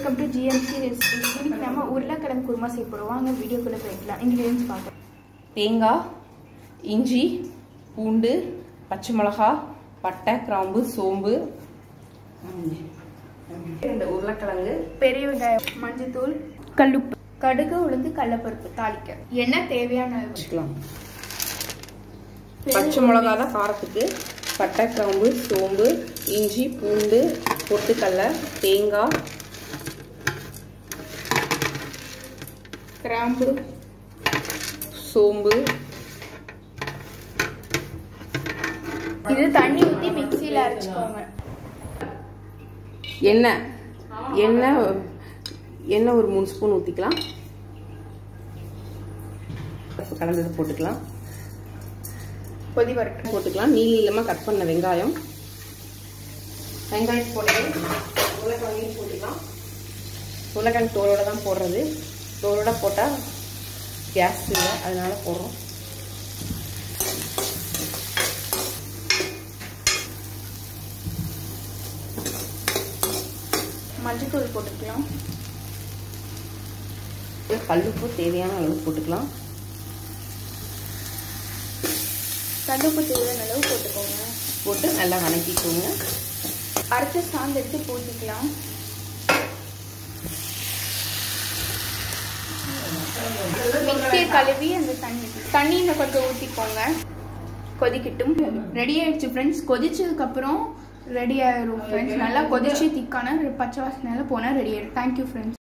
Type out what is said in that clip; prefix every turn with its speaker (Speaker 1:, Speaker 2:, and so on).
Speaker 1: welcome to GMC recipes இன்னைக்கு நம்ம உருளைக்கிழங்கு குருமா செய்ய போகிறோம் வாங்க வீடியோக்குள்ளே போய்க்கலாம் இன்க்ரீடியன்ஸ் பார்க்கலாம்
Speaker 2: தேங்காய் இஞ்சி பூண்டு பச்சை மிளகா பட்டை கிராம்பு சோம்பு ரெண்டு உருளைக்கிழங்கு
Speaker 1: பெரிய வெங்காயம் மஞ்சத்தூள் கல்லுப்பு கடுகு உளுந்து கடலப்பருப்பு தாளிக்க எண்ணெய் தேவையான அளவு
Speaker 2: வச்சுக்கலாம் பச்சை மிளகா தான் காரத்துக்கு பட்டை கிராம்பு சோம்பு இஞ்சி பூண்டு பொட்டுக்கடலை தேங்காய்
Speaker 1: கிராம்பு
Speaker 2: சோம்பு
Speaker 1: இது தண்ணி ஊற்றி மிக்சியில் அரைச்சிக்கோங்க
Speaker 2: எண்ணெய் எண்ணெய் எண்ணெய் ஒரு மூணு ஸ்பூன் ஊற்றிக்கலாம் கலந்தது போட்டுக்கலாம்
Speaker 1: கொதி வரட்டும்
Speaker 2: போட்டுக்கலாம் நீள நீளமாக கட் பண்ண வெங்காயம் வெங்காயம் போட்டு உருளைக்கிழங்கையும் போட்டுக்கலாம் உருளைக்கிழங்கு தோலோட தான் போடுறது தோலோட போட்டால் கேஸ் இல்லை அதனால போடுறோம்
Speaker 1: மஞ்சத்தூள் போட்டுக்கலாம்
Speaker 2: கல்லுப்பு தேவையான அளவு போட்டுக்கலாம்
Speaker 1: கல்லுப்பு தேவையான அளவு போட்டுக்கோங்க
Speaker 2: போட்டு நல்லா வணக்கிக்கோங்க
Speaker 1: அரைச்ச சாந்து எடுத்து பூத்திக்கலாம் மிக்சியை கழுவி அந்த தண்ணி தண்ணி இன்னும் கொஞ்சம் ஊற்றிக்கோங்க கொதிக்கட்டும் ரெடி ஆயிடுச்சு ஃப்ரெண்ட்ஸ் கொதிச்சதுக்கப்புறம் ரெடி ஆயிரும் ஃப்ரெண்ட்ஸ் நல்லா கொதிச்சு திக்கான பச்சை வாசனை போனால் ரெடி ஆயிடும் தேங்க்யூ ஃப்ரெண்ட்ஸ்